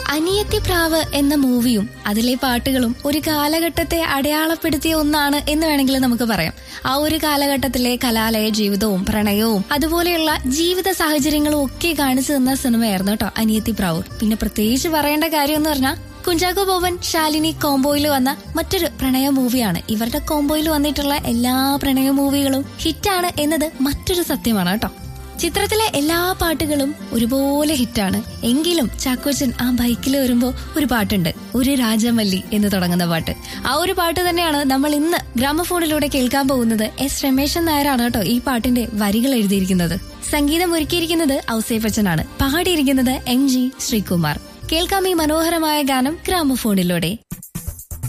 അനിയത്തി പ്രാവ് എന്ന മൂവിയും അതിലെ പാട്ടുകളും ഒരു കാലഘട്ടത്തെ അടയാളപ്പെടുത്തിയ ഒന്നാണ് എന്ന് വേണമെങ്കിൽ നമുക്ക് പറയാം ആ ഒരു കാലഘട്ടത്തിലെ കലാലയ ജീവിതവും പ്രണയവും അതുപോലെയുള്ള ജീവിത സാഹചര്യങ്ങളും ഒക്കെ കാണിച്ചു തന്ന സിനിമയായിരുന്നു കേട്ടോ അനിയത്തി പ്രാവ് പിന്നെ പ്രത്യേകിച്ച് പറയേണ്ട കാര്യം എന്ന് പറഞ്ഞാൽ കുഞ്ചാക്കോ ബോബൻ ശാലിനി കോംബോയിൽ വന്ന മറ്റൊരു പ്രണയ മൂവിയാണ് ഇവരുടെ കോംബോയിൽ വന്നിട്ടുള്ള എല്ലാ പ്രണയ മൂവികളും ഹിറ്റാണ് എന്നത് മറ്റൊരു സത്യമാണ് കേട്ടോ ചിത്രത്തിലെ എല്ലാ പാട്ടുകളും ഒരുപോലെ ഹിറ്റാണ് എങ്കിലും ചാക്കോച്ചൻ ആ ബൈക്കിൽ വരുമ്പോ ഒരു പാട്ടുണ്ട് ഒരു രാജമല്ലി എന്ന് തുടങ്ങുന്ന പാട്ട് ആ ഒരു പാട്ട് തന്നെയാണ് നമ്മൾ ഇന്ന് ഗ്രാമഫോണിലൂടെ കേൾക്കാൻ പോകുന്നത് എസ് രമേശൻ നായരാണ് കേട്ടോ ഈ പാട്ടിന്റെ വരികൾ എഴുതിയിരിക്കുന്നത് സംഗീതം ഒരുക്കിയിരിക്കുന്നത് ഔസേപ്പച്ചനാണ് പാടിയിരിക്കുന്നത് എം ജി ശ്രീകുമാർ കേൾക്കാം ഈ മനോഹരമായ ഗാനം ഗ്രാമഫോണിലൂടെ